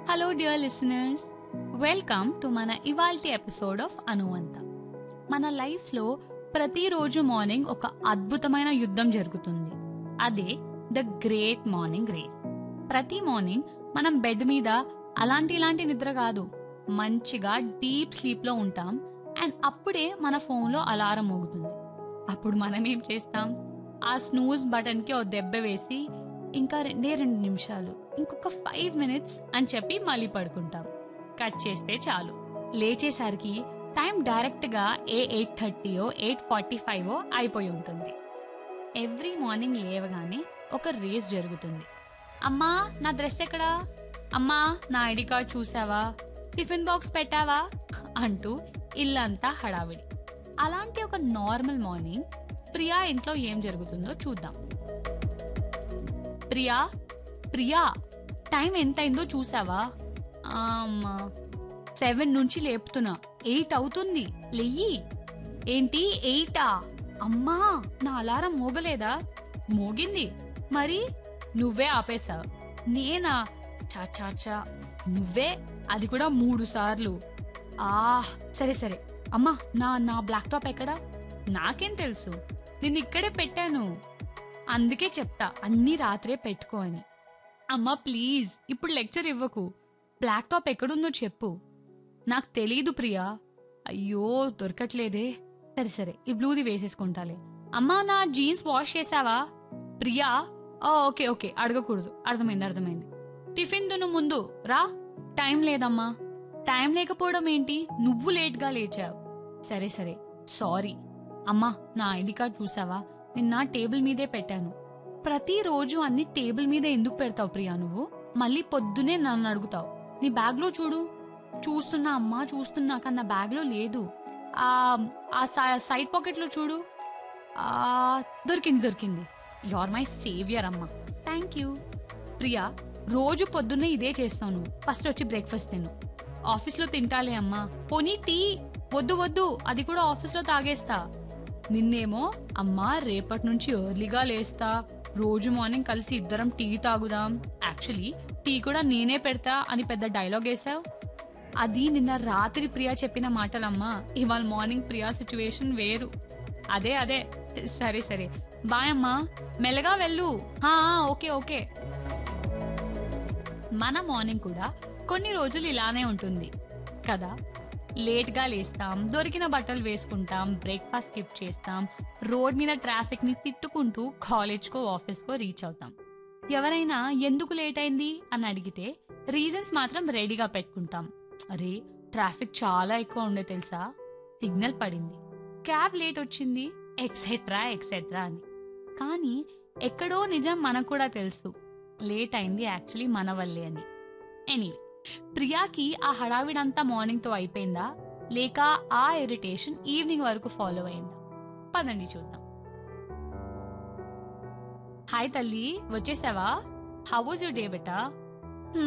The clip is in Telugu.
hello dear listeners welcome to మన ఇవాల్టి ఎపిసోడ్ ఆఫ్ అనువంత మన లైఫ్లో ప్రతిరోజు మార్నింగ్ ఒక అద్భుతమైన యుద్ధం జరుగుతుంది అదే ద గ్రేట్ మార్నింగ్ రేస్ ప్రతి మార్నింగ్ మనం బెడ్ మీద అలాంటి ఇలాంటి నిద్ర కాదు మంచిగా డీప్ స్లీప్లో ఉంటాం అండ్ అప్పుడే మన ఫోన్లో అలారం మోగుతుంది అప్పుడు మనం ఏం చేస్తాం ఆ స్నూజ్ బటన్కి ఓ దెబ్బ వేసి ఇంకా రెండే రెండు నిమిషాలు ఇంకొక ఫైవ్ మినిట్స్ అని చెప్పి మళ్ళీ పడుకుంటాం కట్ చేస్తే చాలు లేచేసరికి టైం డైరెక్ట్గా ఏ ఎయిట్ థర్టీయో ఎయిట్ ఫార్టీ ఫైవ్ అయిపోయి ఉంటుంది ఎవ్రీ మార్నింగ్ లేవగానే ఒక రేస్ జరుగుతుంది అమ్మా నా డ్రెస్ ఎక్కడా అమ్మా నా ఐడి కార్డ్ చూసావా టిఫిన్ బాక్స్ పెట్టావా అంటూ ఇల్లంతా హడావిడి అలాంటి ఒక నార్మల్ మార్నింగ్ ప్రియా ఇంట్లో ఏం జరుగుతుందో చూద్దాం ప్రియా ప్రియా టైం ఎంతైందో చూసావా అమ్మా సెవెన్ నుంచి లేపుతున్నా ఎయిట్ అవుతుంది లెయ్యి ఏంటి ఎయిటా అమ్మా నా అలారం మోగలేదా మోగింది మరి నువ్వే ఆపేశావు నేనా చా చా చా నువ్వే అది కూడా మూడు సార్లు ఆ సరే సరే అమ్మా నా నా బ్లాక్ టాప్ ఎక్కడా నాకేం తెలుసు నేను ఇక్కడే పెట్టాను అందుకే చెప్తా అన్ని రాత్రే పెట్టుకో అని అమ్మా ప్లీజ్ ఇప్పుడు లెక్చర్ ఇవ్వకు బ్లాక్ టాప్ ఎక్కడుందో చెప్పు నాకు తెలీదు ప్రియా అయ్యో దొరకట్లేదే సరే సరే ఈ బ్లూది వేసేసుకుంటాలే అమ్మా నా జీన్స్ వాష్ చేసావా ప్రియా ఆ, ఓకే ఓకే అడగకూడదు అర్థమైంది అర్థమైంది టిఫిన్ దును ముందు రా టైం లేదమ్మా టైం లేకపోవడం ఏంటి నువ్వు లేట్గా లేచావు సరే సరే సారీ అమ్మా నా ఐడి కార్డ్ చూసావా నిన్న టేబుల్ మీదే పెట్టాను ప్రతిరోజు అన్ని టేబుల్ మీద ఎందుకు పెడతావు ప్రియా నువ్వు మళ్ళీ పొద్దునే నన్ను అడుగుతావు నీ బ్యాగ్లో చూడు చూస్తున్నా అమ్మా చూస్తున్నా కానీ నా బ్యాగ్లో లేదు ఆ ఆ సై- సైడ్ పాకెట్లో చూడు ఆ దొరికింది దొరికింది యు ఆర్ మై సేవియర్ అమ్మా థ్యాంక్ యూ ప్రియా రోజు పొద్దున్నే ఇదే చేస్తాను ఫస్ట్ వచ్చి బ్రేక్ఫాస్ట్ తిను ఆఫీస్లో తింటాలే అమ్మా పోనీ టీ వద్దు వద్దు అది కూడా ఆఫీస్లో తాగేస్తా నిన్నేమో అమ్మా రేపటి నుంచి ఎర్లీగా లేస్తా రోజు మార్నింగ్ కలిసి ఇద్దరం టీ తాగుదాం యాక్చువల్లీ టీ కూడా నేనే పెడతా అని పెద్ద డైలాగ్ వేసావు అది నిన్న రాత్రి ప్రియా చెప్పిన మాటలమ్మా ఇవాళ మార్నింగ్ ప్రియా సిచ్యువేషన్ వేరు అదే అదే సరే సరే బాయ్ అమ్మా మెల్లగా వెళ్ళు హా, ఓకే ఓకే మన మార్నింగ్ కూడా కొన్ని రోజులు ఇలానే ఉంటుంది కదా లేట్గా లేస్తాం దొరికిన బట్టలు వేసుకుంటాం బ్రేక్ఫాస్ట్ స్కిప్ చేస్తాం రోడ్ మీద ట్రాఫిక్ ని తిట్టుకుంటూ కాలేజ్కో ఆఫీస్కో రీచ్ అవుతాం ఎవరైనా ఎందుకు లేట్ అయింది అని అడిగితే రీజన్స్ మాత్రం రెడీగా పెట్టుకుంటాం అరే ట్రాఫిక్ చాలా ఎక్కువ ఉండే తెలుసా సిగ్నల్ పడింది క్యాబ్ లేట్ వచ్చింది ఎక్సెట్రా ఎక్సెట్రా అని కానీ ఎక్కడో నిజం మనకు కూడా తెలుసు లేట్ అయింది యాక్చువల్లీ మన వల్లే అని ఎనీవే ప్రియాకి ఆ హడావిడంతా మార్నింగ్ తో అయిపోయిందా లేక ఆ ఇరిటేషన్ ఈవినింగ్ వరకు ఫాలో అయిందా పదండి చూద్దాం హాయ్ తల్లి వచ్చేసావా how was your day beta